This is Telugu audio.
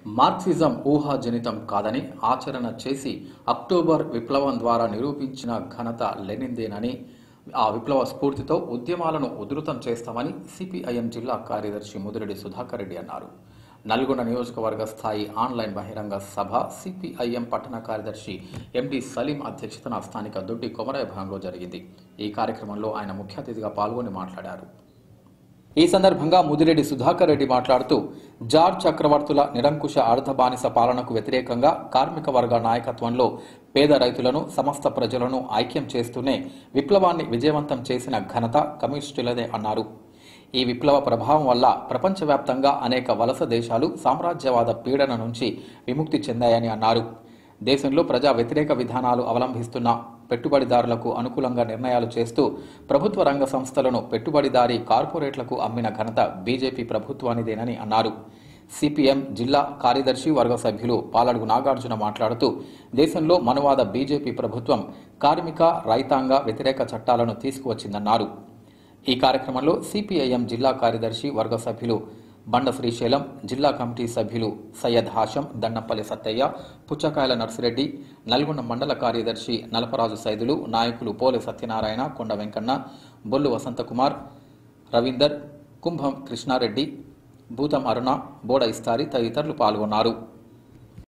మార్క్సిజం ఊహాజనితం కాదని ఆచరణ చేసి అక్టోబర్ విప్లవం ద్వారా నిరూపించిన ఘనత లెనిందేనని ఆ విప్లవ స్ఫూర్తితో ఉద్యమాలను ఉధృతం చేస్తామని సిపిఐఎం జిల్లా కార్యదర్శి ముదిరెడ్డి సుధాకర్ రెడ్డి అన్నారు నల్గొండ నియోజకవర్గ స్థాయి ఆన్లైన్ బహిరంగ సభ సిపిఐఎం పట్టణ కార్యదర్శి ఎండి సలీం అధ్యక్షతన స్థానిక దొడ్డి కొమరయ్య భవనంలో జరిగింది ఈ కార్యక్రమంలో ఆయన ముఖ్య అతిథిగా పాల్గొని మాట్లాడారు ఈ సందర్భంగా ముదిరెడ్డి సుధాకర్ రెడ్డి మాట్లాడుతూ జార్జ్ చక్రవర్తుల నిరంకుశ ఆర్థ బానిస పాలనకు వ్యతిరేకంగా కార్మిక వర్గ నాయకత్వంలో పేద రైతులను సమస్త ప్రజలను ఐక్యం చేస్తూనే విప్లవాన్ని విజయవంతం చేసిన ఘనత కమ్యూనిస్టులదే అన్నారు ఈ విప్లవ ప్రభావం వల్ల ప్రపంచవ్యాప్తంగా అనేక వలస దేశాలు సామ్రాజ్యవాద పీడన నుంచి విముక్తి చెందాయని అన్నారు దేశంలో ప్రజా వ్యతిరేక విధానాలు అవలంబిస్తున్న పెట్టుబడిదారులకు అనుకూలంగా నిర్ణయాలు చేస్తూ ప్రభుత్వ రంగ సంస్థలను పెట్టుబడిదారీ కార్పొరేట్లకు అమ్మిన ఘనత బీజేపీ ప్రభుత్వానిదేనని అన్నారు సిపిఎం జిల్లా కార్యదర్శి వర్గ సభ్యులు పాలడుగు నాగార్జున మాట్లాడుతూ దేశంలో మనువాద బీజేపీ ప్రభుత్వం కార్మిక రైతాంగ వ్యతిరేక చట్టాలను తీసుకువచ్చిందన్నారు ఈ కార్యక్రమంలో సిపిఐఎం జిల్లా కార్యదర్శి వర్గ సభ్యులు బండ శ్రీశైలం జిల్లా కమిటీ సభ్యులు సయ్యద్ హాషం దండంపల్లి సత్తయ్య పుచ్చకాయల నర్సిరెడ్డి నల్గొండ మండల కార్యదర్శి నలపరాజు సైదులు నాయకులు పోలె సత్యనారాయణ కొండ వెంకన్న బొల్లు వసంతకుమార్ రవీందర్ కుంభం కృష్ణారెడ్డి భూతం అరుణ బోడ ఇస్తారి తదితరులు పాల్గొన్నారు